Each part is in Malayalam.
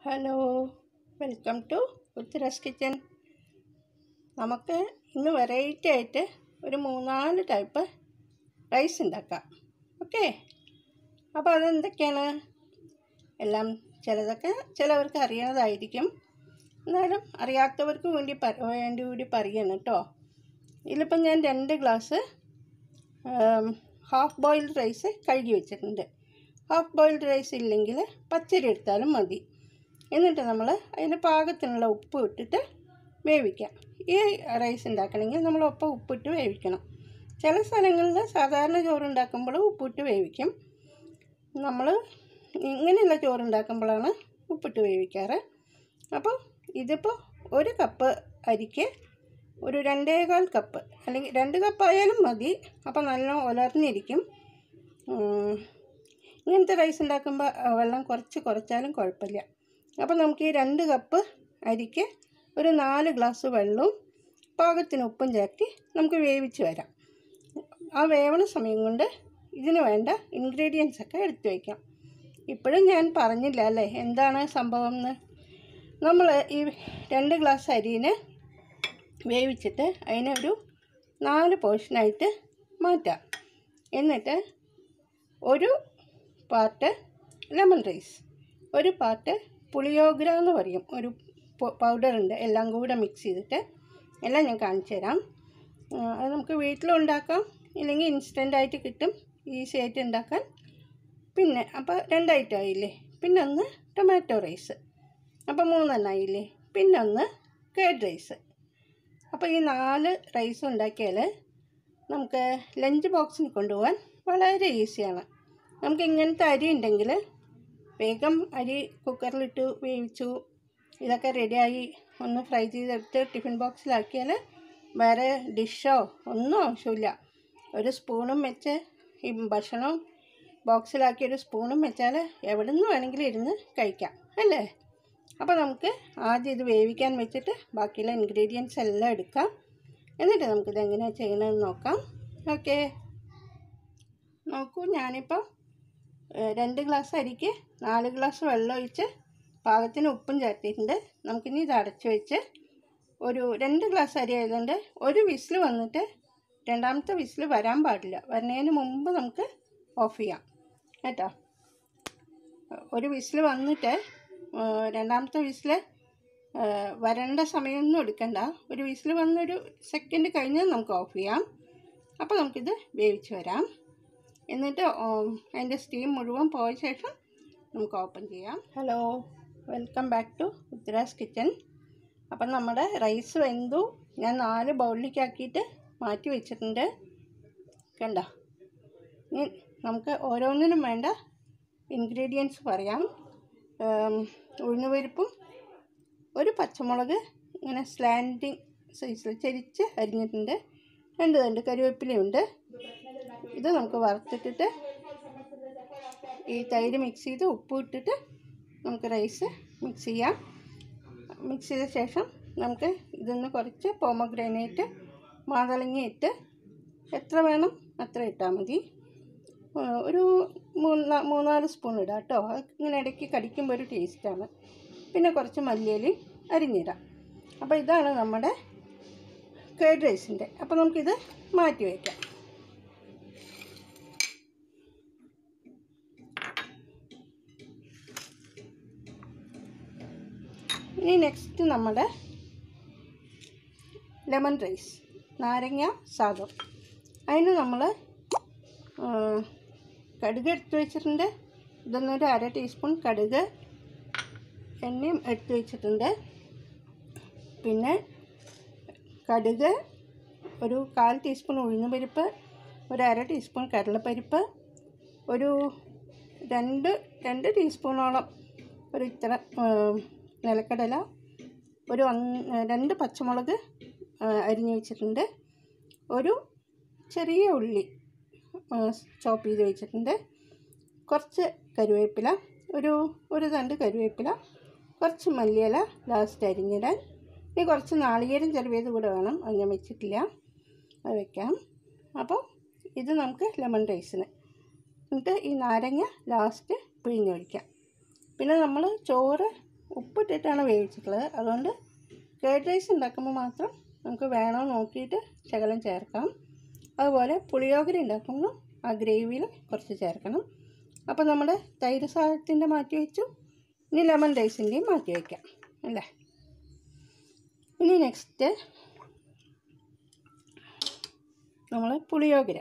Hello welcome to Uthara's kitchen നമുക്ക് ഇന്ന് വെറൈറ്റി ആയിട്ട് ഒരു മൂന്നാല് ടൈപ്പ് റൈസ് ഉണ്ടാക്കാം ഓക്കെ അപ്പോൾ അതെന്തൊക്കെയാണ് എല്ലാം ചിലതൊക്കെ ചിലവർക്ക് അറിയണതായിരിക്കും എന്നാലും അറിയാത്തവർക്ക് വേണ്ടി പ- വേണ്ടി കൂടി പറയണം കേട്ടോ ഇതിലിപ്പം ഞാൻ രണ്ട് ഗ്ലാസ് ഹാഫ് ബോയിൽഡ് റൈസ് കഴുകി വെച്ചിട്ടുണ്ട് ഹാഫ് ബോയിൽഡ് റൈസ് ഇല്ലെങ്കിൽ പച്ചരി എടുത്താലും മതി എന്നിട്ട് നമ്മൾ അതിന് പാകത്തിനുള്ള ഉപ്പ് ഇട്ടിട്ട് വേവിക്കാം ഈ റൈസ് ഉണ്ടാക്കണമെങ്കിൽ നമ്മൾ ഒപ്പം ഉപ്പിട്ട് വേവിക്കണം ചില സ്ഥലങ്ങളിൽ സാധാരണ ചോറുണ്ടാക്കുമ്പോൾ ഉപ്പിട്ട് വേവിക്കും നമ്മൾ ഇങ്ങനെയുള്ള ചോറുണ്ടാക്കുമ്പോഴാണ് ഉപ്പിട്ട് വേവിക്കാറ് അപ്പോൾ ഇതിപ്പോൾ ഒരു കപ്പ് അരിക്ക് ഒരു രണ്ടേകാൽ കപ്പ് അല്ലെങ്കിൽ രണ്ട് കപ്പായാലും മതി അപ്പോൾ നല്ല ഉലർന്നിരിക്കും ഉം. ഇങ്ങനത്തെ റൈസ് ഉണ്ടാക്കുമ്പോൾ ആ, വെള്ളം കുറച്ച് കുറച്ചാലും കുഴപ്പമില്ല അപ്പോൾ നമുക്ക് ഈ രണ്ട് കപ്പ് അരിക്ക് ഒരു നാല് ഗ്ലാസ് വെള്ളവും പാകത്തിന് ഉപ്പും ചേർത്തി നമുക്ക് വേവിച്ച് വരാം ആ വേവണ സമയം കൊണ്ട് ഇതിന് വേണ്ട ഇൻഗ്രീഡിയൻസ് ഒക്കെ എടുത്തു വയ്ക്കാം ഇപ്പോഴും ഞാൻ പറഞ്ഞില്ല അല്ലേ എന്താണ് സംഭവം എന്ന് നമ്മൾ ഈ രണ്ട് ഗ്ലാസ് അരിനെ വേവിച്ചിട്ട് അതിനെ ഒരു നാല് പോർഷനായിട്ട് മാറ്റാം എന്നിട്ട് ഒരു പാർട്ട് ലെമൺ റൈസ് ഒരു പാർട്ട് പുളിയോഗ്ര എന്ന് പറയും ഒരു പൗഡർ ഉണ്ട് എല്ലാം കൂടെ മിക്സ് ചെയ്തിട്ട് എല്ലാം ഞാൻ കാണിച്ചു തരാം ആ, അത് നമുക്ക് വീട്ടിലും ഉണ്ടാക്കാം ഇല്ലെങ്കിൽ ഇൻസ്റ്റൻ്റ് ആയിട്ട് കിട്ടും ഈസി ആയിട്ട് ഉണ്ടാക്കാൻ പിന്നെ അപ്പോൾ രണ്ടായിട്ട് ആയില്ലേ പിന്നെ ഒന്ന് ടൊമാറ്റോ റൈസ് അപ്പോൾ മൂന്നെണ്ണായില്ലേ പിന്നെ ഒന്ന് കേഡ് റൈസ് അപ്പോൾ ഈ നാല് റൈസ് ഉണ്ടാക്കിയാൽ നമുക്ക് ലഞ്ച് ബോക്സിൽ കൊണ്ടുപോകാൻ വളരെ ഈസിയാണ് നമുക്ക് ഇങ്ങനത്തെ അരി ഉണ്ടെങ്കിൽ വേഗം അരി കുക്കറിലിട്ട് വേവിച്ചു ഇതൊക്കെ റെഡിയായി ഒന്ന് ഫ്രൈ ചെയ്തെടുത്ത് ടിഫിൻ ബോക്സിലാക്കിയാൽ വേറെ ഡിഷോ ഒന്നും ആവശ്യമില്ല ഒരു സ്പൂണും വെച്ച് ഈ ഭക്ഷണം ബോക്സിലാക്കി ഒരു സ്പൂണും വെച്ചാൽ എവിടെ നിന്ന് വേണമെങ്കിലും ഇരുന്ന് കഴിക്കാം അല്ലേ അപ്പോൾ നമുക്ക് ആദ്യം ഇത് വേവിക്കാൻ വെച്ചിട്ട് ബാക്കിയുള്ള ഇൻഗ്രീഡിയൻസ് എല്ലാം എടുക്കാം എന്നിട്ട് നമുക്കിത് എങ്ങനെയാണ് ചെയ്യണമെന്ന് നോക്കാം ഓക്കെ നോക്കൂ ഞാനിപ്പോൾ ഏഹ്, രണ്ട് ഗ്ലാസ് അരിക്ക് നാല് ഗ്ലാസ് വെള്ളം ഒഴിച്ച് പാകത്തിന് ഉപ്പും ചേർത്തിട്ടുണ്ട് നമുക്കിനി ഇത് അടച്ചു വെച്ച് ഒരു രണ്ട് ഗ്ലാസ് അരി ആയതുകൊണ്ട് ഒരു വിസിൽ വന്നിട്ട് രണ്ടാമത്തെ വിസിൽ വരാൻ പാടില്ല വരുന്നതിന് മുമ്പ് നമുക്ക് ഓഫ് ചെയ്യാം കേട്ടോ ഒരു വിസിൽ വന്നിട്ട് ആ, രണ്ടാമത്തെ വിസിൽ വരേണ്ട സമയമൊന്നും എടുക്കണ്ട ഒരു വിസിൽ വന്നൊരു സെക്കൻഡ് കഴിഞ്ഞ് നമുക്ക് ഓഫ് ചെയ്യാം അപ്പോൾ നമുക്കിത് വേവിച്ച് വരാം എന്നിട്ട് ഉം, അതിൻ്റെ സ്റ്റീം മുഴുവൻ പോയ ശേഷം നമുക്ക് ഓപ്പൺ ചെയ്യാം hello welcome back to Uthara's kitchen അപ്പം നമ്മുടെ റൈസ് വെന്തു ഞാൻ നാല് ബൗളിലേക്ക് ആക്കിയിട്ട് മാറ്റി വെച്ചിട്ടുണ്ട് കണ്ട ഇനി നമുക്ക് ഓരോന്നിനും വേണ്ട ഇൻഗ്രീഡിയൻസ് പറയാം ഉം, ഉഴുന്നുപരിപ്പും ഒരു പച്ചമുളക് ഇങ്ങനെ സ്ലാൻഡിങ് സൈസിൽ ചെരിച്ച് അരിഞ്ഞിട്ടുണ്ട് രണ്ട് രണ്ട് കറിവേപ്പിലയുണ്ട് ഇത് നമുക്ക് വറുത്തിട്ടിട്ട് ഈ തൈര് മിക്സ് ചെയ്ത് ഉപ്പ് ഇട്ടിട്ട് നമുക്ക് റൈസ് മിക്സ് ചെയ്യാം മിക്സ് ചെയ്ത ശേഷം നമുക്ക് ഇതിന്ന് കുറച്ച് പോമഗ്രാനൈറ്റ് മാതളങ്ങ ഇട്ട് എത്ര വേണം അത്ര ഇട്ടാൽ മതി ആ, ഒരു മൂന്ന് മൂന്നാല് സ്പൂൺ ഇടാം കേട്ടോ അത് ഇങ്ങനെ ഇടയ്ക്ക് കടിക്കുമ്പോൾ ഒരു ടേസ്റ്റാണ് പിന്നെ കുറച്ച് മല്ലിയിലയും അരിഞ്ഞിടാം അപ്പോൾ ഇതാണ് നമ്മുടെ കേഡ് റൈസിൻ്റെ അപ്പോൾ നമുക്കിത് മാറ്റി വയ്ക്കാം ഇനി നെക്സ്റ്റ് നമ്മുടെ ലെമൺ റൈസ് നാരങ്ങ സാദം അതിന് നമ്മൾ കടുക് എടുത്ത് വെച്ചിട്ടുണ്ട് ഇതൊന്നൊരു അര ടീസ്പൂൺ കടുക് എണ്ണയും എടുത്ത് വെച്ചിട്ടുണ്ട് പിന്നെ കടുക് ഒരു കാൽ ടീസ്പൂൺ ഉഴുന്നുപരിപ്പ് ഒരു അര ടീസ്പൂൺ കടലപ്പരിപ്പ് ഒരു രണ്ട് രണ്ട് ടീസ്പൂണോളം ഒരു ഇത്ര ആ, നിലക്കടല ഒരു ഒന്ന് രണ്ട് പച്ചമുളക് ആ, അരിഞ്ഞ് വെച്ചിട്ടുണ്ട് ഒരു ചെറിയ ഉള്ളി ചോപ്പ് ചെയ്ത് വെച്ചിട്ടുണ്ട് കുറച്ച് കരുവേപ്പില ഒരു ഒരു തണ്ട് കരുവേപ്പില കുറച്ച് മല്ലിയില ലാസ്റ്റ് അരിഞ്ഞിടാൻ ഇനി കുറച്ച് നാളികേരം ചെറുവിയത് കൂടെ വേണം അത് ഞാൻ വെച്ചിട്ടില്ല അത് വെക്കാം അപ്പോൾ ഇത് നമുക്ക് ലെമൺ റൈസിന് എന്നിട്ട് ഈ നാരങ്ങ ലാസ്റ്റ് പിഴിഞ്ഞൊഴിക്കാം പിന്നെ നമ്മൾ ചോറ് ഉപ്പിട്ടിട്ടാണ് വേവിച്ചിട്ടുള്ളത് അതുകൊണ്ട് കേഡ് റൈസ് ഉണ്ടാക്കുമ്പോൾ മാത്രം നമുക്ക് വേണോ നോക്കിയിട്ട് ശകലം ചേർക്കാം അതുപോലെ പുളിയോഗര ഉണ്ടാക്കുമ്പോൾ ആ ഗ്രേവിയിൽ കുറച്ച് ചേർക്കണം അപ്പോൾ നമ്മുടെ തൈര് സാധനത്തിൻ്റെ മാറ്റി വെച്ചു ഇനി ലെമൺ റൈസിൻ്റെയും മാറ്റി വയ്ക്കാം അല്ലേ ഇനി നെക്സ്റ്റ് നമ്മൾ പുളിയോഗര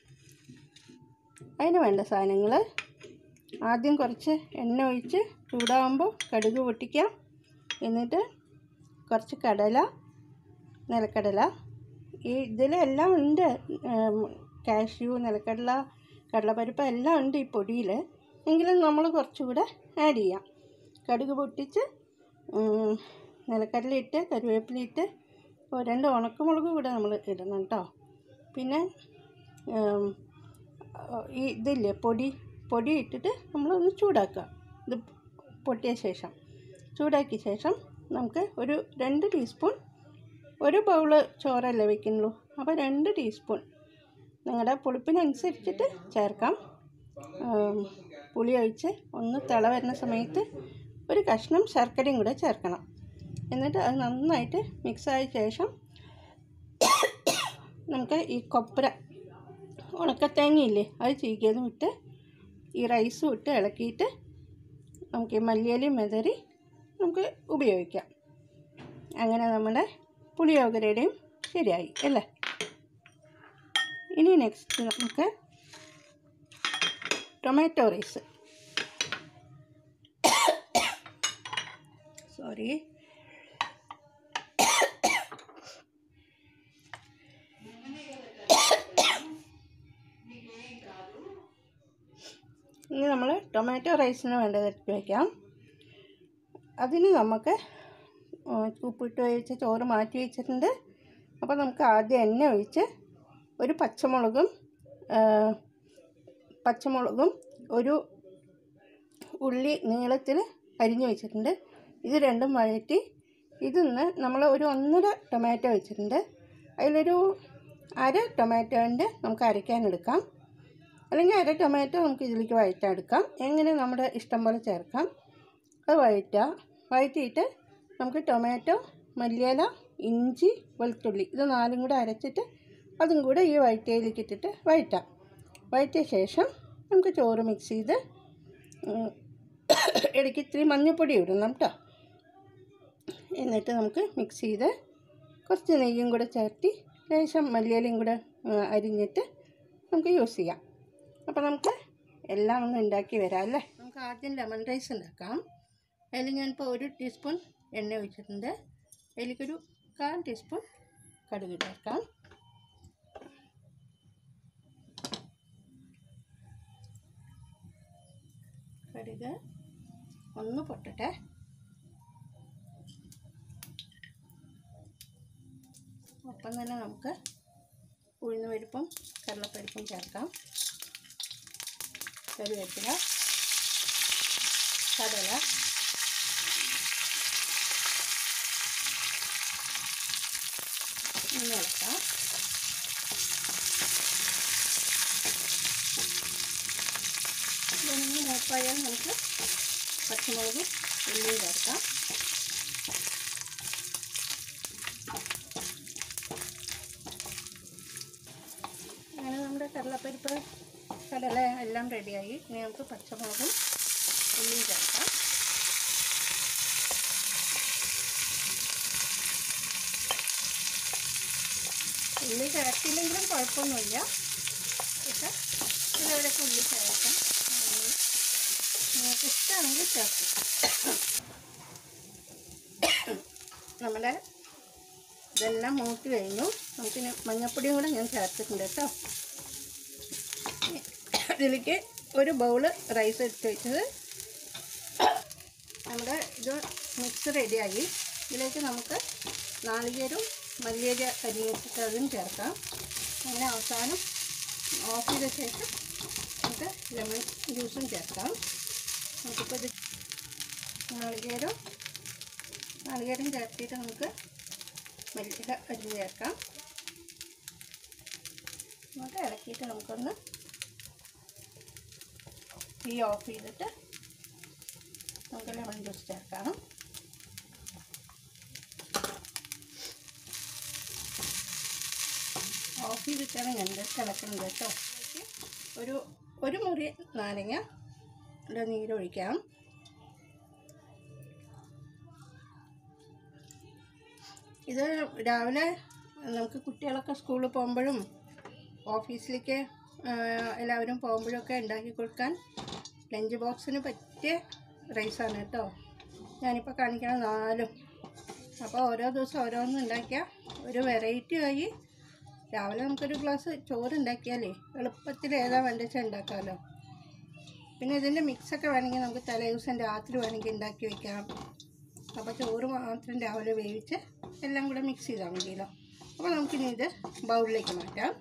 അതിന് വേണ്ട സാധനങ്ങൾ ആദ്യം കുറച്ച് എണ്ണ ഒഴിച്ച് ചൂടാകുമ്പോൾ കടുക് പൊട്ടിക്കാം എന്നിട്ട് കുറച്ച് കടല നിലക്കടല ഈ ഇതിലെല്ലാം ഉണ്ട് കാഷ്യൂ നിലക്കടല കടലപ്പരിപ്പ് എല്ലാം ഉണ്ട് ഈ പൊടിയിൽ എങ്കിലും നമ്മൾ കുറച്ചുകൂടെ ആഡ് ചെയ്യാം കടുക് പൊട്ടിച്ച് ഉം, നിലക്കടല ഇട്ട് കറിവേപ്പില ഇട്ട് ഒരു രണ്ട് ഉണക്കമുളക് കൂടെ നമ്മൾ ഇടണം കേട്ടോ പിന്നെ ഉം, ഈ ഇതില്ലേ പൊടി പൊടി ഇട്ടിട്ട് നമ്മളൊന്ന് ചൂടാക്കുക ഇത് പൊട്ടിയ ശേഷം ചൂടാക്കിയ ശേഷം നമുക്ക് ഒരു രണ്ട് ടീസ്പൂൺ ഒരു ബൗള് ചോറല്ലേ വെക്കുന്നുള്ളൂ അപ്പോൾ രണ്ട് ടീസ്പൂൺ നിങ്ങളുടെ പുളിപ്പിനനുസരിച്ചിട്ട് ചേർക്കാം ഉം, പുളി ഒഴിച്ച് ഒന്ന് തിള വരുന്ന സമയത്ത് ഒരു കഷ്ണം ശർക്കരയും കൂടെ ചേർക്കണം എന്നിട്ട് അത് നന്നായിട്ട് മിക്സായ ശേഷം നമുക്ക് ഈ കൊപ്ര ഉണക്കത്തേങ്ങയില്ലേ അത് ചീക്കിയതും ഇട്ട് ഈ റൈസും ഇട്ട് ഇളക്കിയിട്ട് നമുക്ക് ഈ മല്ലിയിലയും മെതറി നമുക്ക് ഉപയോഗിക്കാം അങ്ങനെ നമ്മുടെ പുളിയോഗരയുടെയും ശരിയായി അല്ലേ ഇനി നെക്സ്റ്റ് നമുക്ക് ടൊമാറ്റോ റൈസ് സോറി ഇനി നമ്മൾ ടൊമാറ്റോ റൈസിന് വേണ്ടത് എടുത്ത് വയ്ക്കാം അതിന് നമുക്ക് ഉം, ഉപ്പിട്ട് വേവിച്ച ചോറ് മാറ്റി വെച്ചിട്ടുണ്ട് അപ്പോൾ നമുക്ക് ആദ്യം എണ്ണ ഒഴിച്ച് ഒരു പച്ചമുളകും ആ, പച്ചമുളകും ഒരു ഉള്ളി നീളത്തിൽ അരിഞ്ഞു വെച്ചിട്ടുണ്ട് ഇത് രണ്ടും വഴറ്റി ഇതിന്ന് നമ്മൾ ഒരു ഒന്നര ടൊമാറ്റോ വെച്ചിട്ടുണ്ട് അതിലൊരു അര ടൊമാറ്റോൻ്റെ നമുക്ക് അരയ്ക്കാനെടുക്കാം അല്ലെങ്കിൽ അര ടൊമാറ്റോ നമുക്ക് ഇതിലേക്ക് വഴറ്റാമെടുക്കാം എങ്ങനെ നമ്മുടെ ഇഷ്ടം പോലെ ചേർക്കാം അത് വഴറ്റുക വഴറ്റിയിട്ട് നമുക്ക് ടൊമാറ്റോ മല്ലിയില ഇഞ്ചി വെളുത്തുള്ളി ഇത് നാലും കൂടെ അരച്ചിട്ട് അതും കൂടെ ഈ വഴറ്റിയയിലേക്ക് ഇട്ടിട്ട് വഴറ്റാം വഴറ്റിയ ശേഷം നമുക്ക് ചോറ് മിക്സ് ചെയ്ത് ഉം, ഇടയ്ക്ക് ഇത്തിരി മഞ്ഞൾപ്പൊടി ഇടണം കേട്ടോ എന്നിട്ട് നമുക്ക് മിക്സ് ചെയ്ത് കുറച്ച് നെയ്യും കൂടെ ചേർത്തി ലേശം മല്ലിയിലയും കൂടെ ആ, അരിഞ്ഞിട്ട് നമുക്ക് യൂസ് ചെയ്യാം അപ്പോൾ നമുക്ക് എല്ലാം ഒന്ന് ഉണ്ടാക്കി വരാം അല്ലേ നമുക്ക് ആദ്യം ലെമൺ റൈസ് ഉണ്ടാക്കാം അതിൽ ഞാനിപ്പോൾ ഒരു ടീസ്പൂൺ എണ്ണ ഒഴിച്ചിട്ടുണ്ട് അതിലേക്കൊരു കാൽ ടീസ്പൂൺ കടുക് ചേർക്കാം കടുക് ഒന്ന് പൊട്ടട്ടെ ഒപ്പം തന്നെ നമുക്ക് ഉഴുന്നുപരിപ്പും കടലപ്പരിപ്പും ചേർക്കാം കറിവേപ്പില കടല ഇനി ഇളക്കാം ഇതൊന്ന് മൂപ്പായാൽ നമുക്ക് പച്ചമുളകും ഉള്ളിയും ചേർക്കാം അങ്ങനെ നമ്മുടെ കടലപ്പരിപ്പ് കടല എല്ലാം റെഡിയായി ഇനി നമുക്ക് പച്ചമുളകും ഉള്ളിയും ചേർക്കാം ഉള്ളി ചേർത്തില്ലെങ്കിലും കുഴപ്പമൊന്നുമില്ല പക്ഷെ ചിലവരൊക്കെ ഉള്ളി ചേർക്കാം ഉം. നിങ്ങൾക്ക് ഇഷ്ടമാണെങ്കിൽ ചേർക്കാം നമ്മുടെ ഇതെല്ലാം മൂട്ടി കഴിഞ്ഞു നമുക്കിനി മഞ്ഞപ്പൊടിയും കൂടെ ഞാൻ ചേർത്തിട്ടുണ്ട് കേട്ടോ ഇതിലേക്ക് ഒരു ബൗള് റൈസ് എടുത്ത് വെച്ചത് നമ്മുടെ ഇത് മിക്സ് റെഡിയായി ഇതിലേക്ക് നമുക്ക് നാളികേരവും മല്ലിയില അരിഞ്ഞിട്ട് അതും ചേർക്കാം അങ്ങനെ അവസാനം ഓഫ് ചെയ്ത ശേഷം നമുക്ക് ലെമൺ ജ്യൂസും ചേർക്കാം നമുക്കിപ്പോൾ ഇത് നാളികേരം നാളികേരം ചേർത്തിട്ട് നമുക്ക് മല്ലിയില അരിഞ്ഞ് ചേർക്കാം നമുക്ക് ഇളക്കിയിട്ട് നമുക്കൊന്ന് തീ ഓഫ് ചെയ്തിട്ട് നമുക്ക് ലെമൺ ജ്യൂസ് ചേർക്കാം ഓഫ് ചെയ്തിട്ടാണ് ഞാൻ ഇത് കിടക്കുന്നത് കേട്ടോ ഒരു ഒരു മുറി നാരങ്ങ യുടെ നീരൊഴിക്കാം ഇത് രാവിലെ നമുക്ക് കുട്ടികളൊക്കെ സ്കൂളിൽ പോകുമ്പോഴും ഓഫീസിലേക്ക് ആ, എല്ലാവരും പോകുമ്പോഴൊക്കെ ഉണ്ടാക്കി കൊടുക്കാൻ ലഞ്ച് ബോക്സിന് പറ്റിയ റൈസാണ് കേട്ടോ ഞാനിപ്പോൾ കാണിക്കണ നാലും അപ്പോൾ ഓരോ ദിവസം ഓരോന്നും ഉണ്ടാക്കിയാൽ ഒരു വെറൈറ്റി ആയി രാവിലെ നമുക്കൊരു ഗ്ലാസ് ചോറ് ഉണ്ടാക്കിയാലേ എളുപ്പത്തിൽ ഏതാ വേണ്ട വെച്ചാൽ ഉണ്ടാക്കാമല്ലോ പിന്നെ ഇതിൻ്റെ മിക്സൊക്കെ വേണമെങ്കിൽ നമുക്ക് തലേ ദിവസം രാത്രി വേണമെങ്കിൽ ഉണ്ടാക്കി വെക്കാം അപ്പോൾ ചോറ് മാത്രം രാവിലെ വേവിച്ച് എല്ലാം കൂടെ മിക്സ് ചെയ്താൽ മതിയല്ലോ അപ്പോൾ നമുക്കിനി ഇത് ബൗളിലേക്ക് മാറ്റാം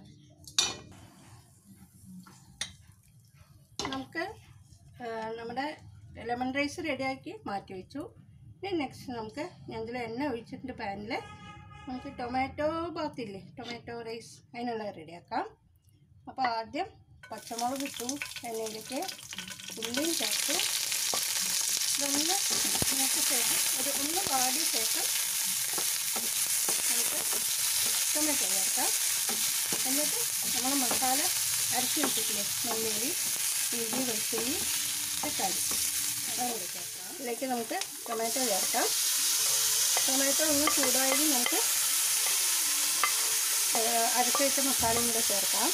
നമുക്ക് ആ, നമ്മുടെ ലെമൺ റൈസ് റെഡിയാക്കി മാറ്റി വെച്ചു ഇനി നെക്സ്റ്റ് നമുക്ക് ഞങ്ങൾ എണ്ണ ഒഴിച്ചിട്ടുണ്ട് പാനിൽ നമുക്ക് ടൊമാറ്റോ ബാത്തില്ലേ ടൊമാറ്റോ റൈസ് അതിനുള്ള റെഡിയാക്കാം അപ്പോൾ ആദ്യം പച്ചമുളക് ഇട്ടു എണ്ണയിലേക്ക് ഉള്ളിയും ചേർത്തു ഇതൊന്ന് മൂത്ത ശേഷം ഒരു ഒന്ന് വാടിയ ശേഷം നമുക്ക് ടൊമാറ്റോ ചേർക്കാം എന്നിട്ട് നമ്മൾ മസാല അരച്ച് വെച്ചിട്ടില്ലേ നെല്ലുള്ളി ഇഞ്ചി വെളുത്തുള്ളി തക്കാളി അതാണ് കൂടി ചേർക്കാം ഇതിലേക്ക് നമുക്ക് ടൊമാറ്റോ ചേർക്കാം ടൊമാറ്റോ ഒന്ന് ചൂടായത് നമുക്ക് ഏഹ്, അരച്ച് വെച്ച മസാലയും കൂടെ ചേർക്കാം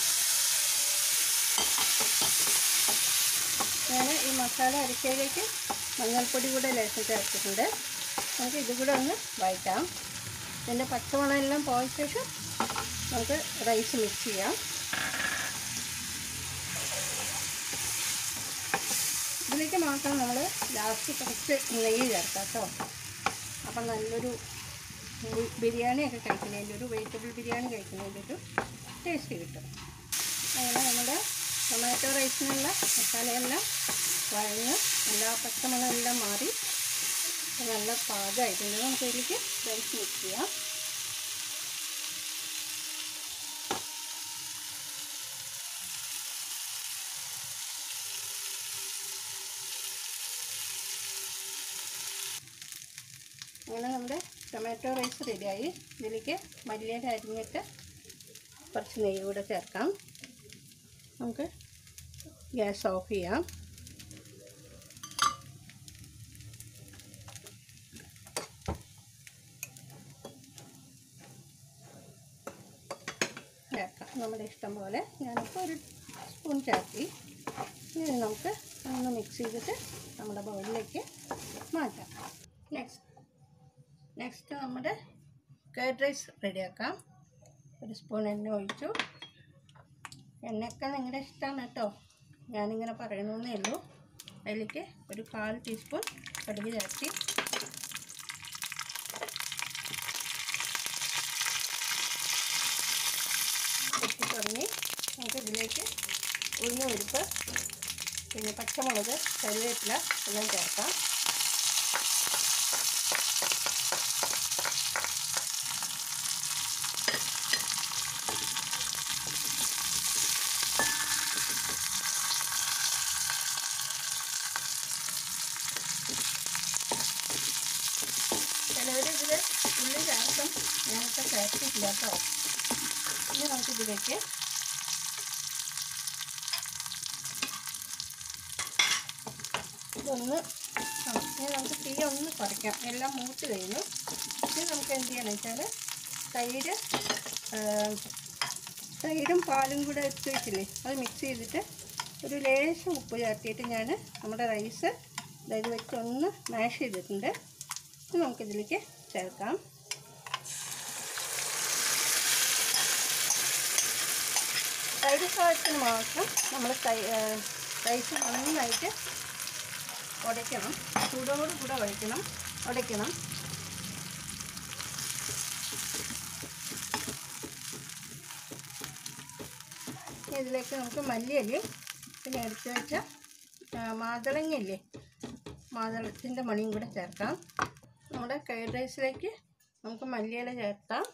ഞാൻ ഈ മസാല അരച്ചതിലേക്ക് മഞ്ഞൾപ്പൊടി കൂടെ ലേശം ചേർത്തിട്ടുണ്ട് നമുക്ക് ഇത് കൂടെ ഒന്ന് വഴറ്റാം ഇതിൻ്റെ പച്ചമണം എല്ലാം പോയ ശേഷം നമുക്ക് റൈസ് മിക്സ് ചെയ്യാം ഇതിലേക്ക് മാത്രം നമ്മൾ ലാസ്റ്റ് കുറച്ച് നെയ്യ് ചേർക്കാം കേട്ടോ അപ്പം നല്ലൊരു ബി- ബിരിയാണിയൊക്കെ കഴിക്കുന്നതിൻ്റെ ഒരു വെജിറ്റബിൾ ബിരിയാണി കഴിക്കുന്നതിൻ്റെ ഒരു ടേസ്റ്റ് കിട്ടും അങ്ങനെ നമ്മുടെ ടൊമാറ്റോ റൈസിനുള്ള മസാലയെല്ലാം വഴഞ്ഞ് എല്ലാ പച്ചമണമെല്ലാം മാറി നല്ല പാകമായിട്ടുണ്ട് നമുക്ക് ഇതിലേക്ക് റൈസ് മിക്സ് ചെയ്യാം അങ്ങനെ നമ്മുടെ ടൊമാറ്റോ റൈസ് റെഡിയായി ഇതിലേക്ക് മല്ലിയില അരിഞ്ഞിട്ട് കുറച്ച് നെയ്യ് കൂടെ ചേർക്കാം നമുക്ക് ഗ്യാസ് ഓഫ് ചെയ്യാം ചേർക്കാം നമ്മുടെ ഇഷ്ടം പോലെ ഞാനിപ്പോൾ ഒരു സ്പൂൺ ചേർത്തി ഇനി നമുക്ക് ഒന്ന് മിക്സ് ചെയ്തിട്ട് നമ്മുടെ ബൗളിലേക്ക് മാറ്റാം നെക്സ്റ്റ് നെക്സ്റ്റ് നമ്മുടെ കേർഡ് റൈസ് റെഡിയാക്കാം ഒരു സ്പൂൺ എണ്ണ ഒഴിച്ചു എണ്ണയൊക്കെ നിങ്ങളുടെ ഇഷ്ടമാണ് കേട്ടോ ഞാനിങ്ങനെ പറയണമെന്നേ ഉള്ളൂ അതിലേക്ക് ഒരു കാൽ ടീസ്പൂൺ കടുക് ചേർത്തി പൊട്ടി തുടങ്ങി നമുക്ക് ഇതിലേക്ക് ഉഴുന്ന് പരിപ്പ് പിന്നെ പച്ചമുളക് കറിവേപ്പില എല്ലാം ചേർക്കാം ചിലവർ ഇതിൽ ഉള്ളി ചേർക്കും ഞാനൊക്കെ ചേർത്തിട്ടില്ല കേട്ടോ ഇനി നമുക്കിതിലേക്ക് ഇതൊന്ന് ആ, ഇനി നമുക്ക് തീ ഒന്ന് കുറയ്ക്കാം എല്ലാം മൂത്ത് കഴിഞ്ഞു ഇനി നമുക്ക് എന്ത് ചെയ്യണം വെച്ചാൽ തൈര് ആ, തൈരും പാലും കൂടെ എടുത്ത് വെച്ചില്ലേ അത് മിക്സ് ചെയ്തിട്ട് ഒരു ലേശം ഉപ്പ് ചേർത്തിയിട്ട് ഞാൻ നമ്മുടെ റൈസ് അതായത് വെച്ച് ഒന്ന് മാഷ് ചെയ്തിട്ടുണ്ട് ഇത് നമുക്കിതിലേക്ക് ചേർക്കാം തൈര് സാധനത്തിന് മാത്രം നമ്മൾ തൈ റൈസ് നന്നായിട്ട് ഉടയ്ക്കണം ചൂടോട് കൂടെ ഉടയ്ക്കണം ഉടയ്ക്കണം ഇനി ഇതിലേക്ക് നമുക്ക് മല്ലിയല്ലേ പിന്നെ എടുത്ത് വെച്ച ആ, മാതളങ്ങയില്ലേ മാതളത്തിൻ്റെ മണിയും കൂടെ ചേർക്കാം നമ്മുടെ കൈഡ് റൈസിലേക്ക് നമുക്ക് മല്ലിയില ചേർത്താം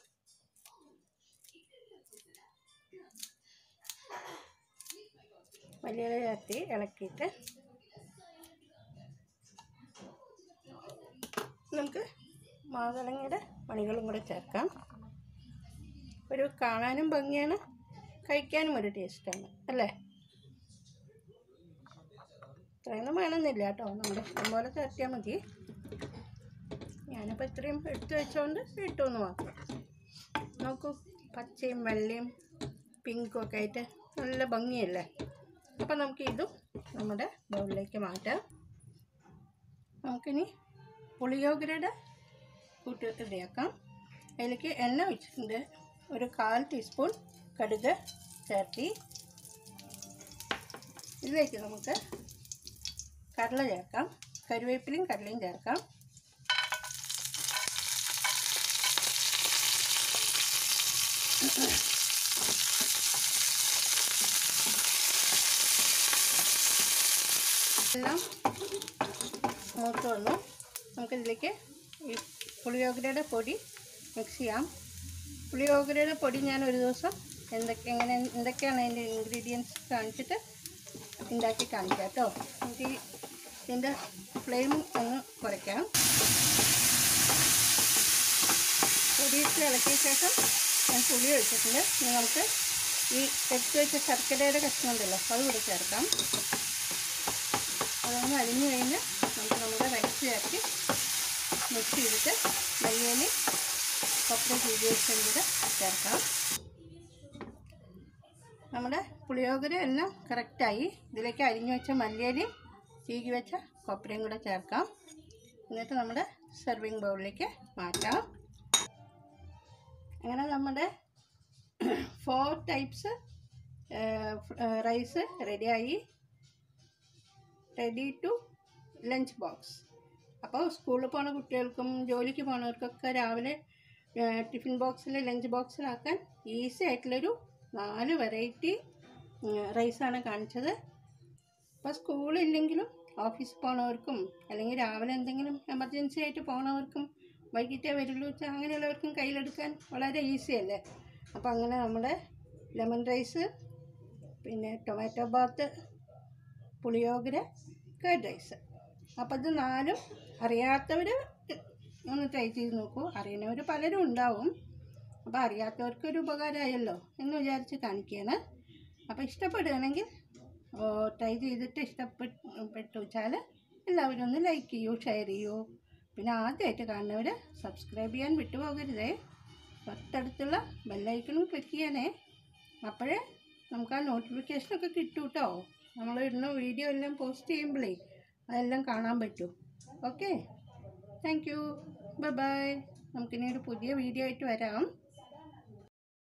മല്ലിയില ചേർത്തി ഇളക്കിയിട്ട് നമുക്ക് മാതളങ്ങയുടെ മണികളും കൂടെ ചേർക്കാം ഒരു കാണാനും ഭംഗിയാണ് കഴിക്കാനും ഒരു ടേസ്റ്റാണ് അല്ലേ ഇത്രയൊന്നും വേണമെന്നില്ല കേട്ടോ നമ്മുടെ ഇഷ്ടം പോലെ ചേർത്തിയാൽ മതി ഞാനിപ്പോൾ ഇത്രയും എടുത്തു വെച്ചോണ്ട് ഇട്ടു എന്ന് മാത്രം നോക്കൂ പച്ചയും വെള്ളയും പിങ്കും ഒക്കെ ആയിട്ട് നല്ല ഭംഗിയല്ലേ അപ്പം നമുക്ക് ഇതും നമ്മുടെ ബൗളിലേക്ക് മാറ്റാം നമുക്കിനി പുളിയോഗരയുടെ കൂട്ട് റെഡിയാക്കാം അതിലേക്ക് എണ്ണ ഒഴിച്ചിട്ടുണ്ട് ഒരു കാൽ ടീസ്പൂൺ കടുക് ചേർത്തി ഇതിലേക്ക് നമുക്ക് കടല ചേർക്കാം കരുവേപ്പിലയും കടലയും ചേർക്കാം എല്ലാം മൂത്ത് വന്നു നമുക്കിതിലേക്ക് ഈ പുളിയോഗരയുടെ പൊടി മിക്സ് ചെയ്യാം പുളിയോഗരയുടെ പൊടി ഞാൻ ഒരു ദിവസം എന്തൊക്കെ എങ്ങനെ എന്തൊക്കെയാണ് അതിൻ്റെ ഇൻഗ്രീഡിയൻസ് കാണിച്ചിട്ട് ഉണ്ടാക്കി കാണിക്കാം കേട്ടോ നമുക്ക് ഈ ഇതിൻ്റെ ഫ്ലെയിം ഒന്ന് കുറയ്ക്കാം പൊടിയിട്ട് ഇളക്കിയ ശേഷം ഞാൻ പുളി ഒഴിച്ചിട്ടുണ്ട് ഇനി നമുക്ക് ഈ എടുത്ത് വെച്ച ശർക്കരയുടെ കഷ്ണം ഉണ്ടല്ലോ അത് കൂടെ ചേർക്കാം അതൊന്ന് അരിഞ്ഞു കഴിഞ്ഞ് നമുക്ക് നമ്മുടെ റൈസ് ചേർത്ത് മിക്സ് ചെയ്തിട്ട് മല്ലിയില കൊപ്പര ചീരിയേഷൻ കൂടെ ചേർക്കാം നമ്മുടെ പുളിയോഗര എല്ലാം കറക്റ്റായി ഇതിലേക്ക് അരിഞ്ഞു വെച്ച മല്ലിയിലയും ചീകി വെച്ച കൊപ്പരയും കൂടെ ചേർക്കാം എന്നിട്ട് നമ്മുടെ സെർവിങ് ബൗളിലേക്ക് മാറ്റാം അങ്ങനെ നമ്മുടെ ഫോർ ടൈപ്സ് റൈസ് റെഡിയായി റെഡി ടു ലഞ്ച് ബോക്സ് അപ്പോൾ സ്കൂളിൽ പോണ കുട്ടികൾക്കും ജോലിക്ക് പോണവർക്കൊക്കെ രാവിലെ ടിഫിൻ ബോക്സിൽ ലഞ്ച് ബോക്സിലാക്കാൻ ഈസി ആയിട്ടുള്ളൊരു നാല് വെറൈറ്റി റൈസാണ് കാണിച്ചത് അപ്പോൾ സ്കൂളില്ലെങ്കിലും ഓഫീസിൽ പോണവർക്കും അല്ലെങ്കിൽ രാവിലെ എന്തെങ്കിലും എമർജൻസി ആയിട്ട് പോണവർക്കും വൈകിട്ടേ വരുള്ളൂ വെച്ചാൽ അങ്ങനെയുള്ളവർക്കും കയ്യിലെടുക്കാൻ വളരെ ഈസി അല്ലേ അപ്പോൾ അങ്ങനെ നമ്മുടെ ലെമൺ റൈസ് പിന്നെ tomato bath puliyogare curd rice അപ്പോൾ ഇത് നാലും അറിയാത്തവർ ഒന്ന് ട്രൈ ചെയ്ത് നോക്കൂ അറിയുന്നവർ പലരും ഉണ്ടാവും അപ്പോൾ അറിയാത്തവർക്കൊരു ഉപകാരമായല്ലോ എന്ന് വിചാരിച്ച് കാണിക്കുകയാണ് അപ്പോൾ ഇഷ്ടപ്പെടുകയാണെങ്കിൽ ട്രൈ ചെയ്തിട്ട് ഇഷ്ടപ്പെട്ടു വെച്ചാൽ എല്ലാവരും ഒന്ന് ലൈക്ക് ചെയ്യൂ ഷെയർ ചെയ്യൂ പിന്നെ ആദ്യമായിട്ട് കാണുന്നവർ സബ്സ്ക്രൈബ് ചെയ്യാൻ വിട്ടുപോകരുതേ തൊട്ടടുത്തുള്ള ബെല്ലൈക്കണും ക്ലിക്ക് ചെയ്യണേ അപ്പോഴേ നമുക്ക് ആ നോട്ടിഫിക്കേഷനൊക്കെ കിട്ടും കേട്ടോ നമ്മൾ ഇടുന്ന വീഡിയോ എല്ലാം പോസ്റ്റ് ചെയ്യുമ്പോഴേ അതെല്ലാം കാണാൻ പറ്റും okay thank you bye bye നമുക്കിനി ഒരു പുതിയ വീഡിയോ ആയിട്ട് വരാം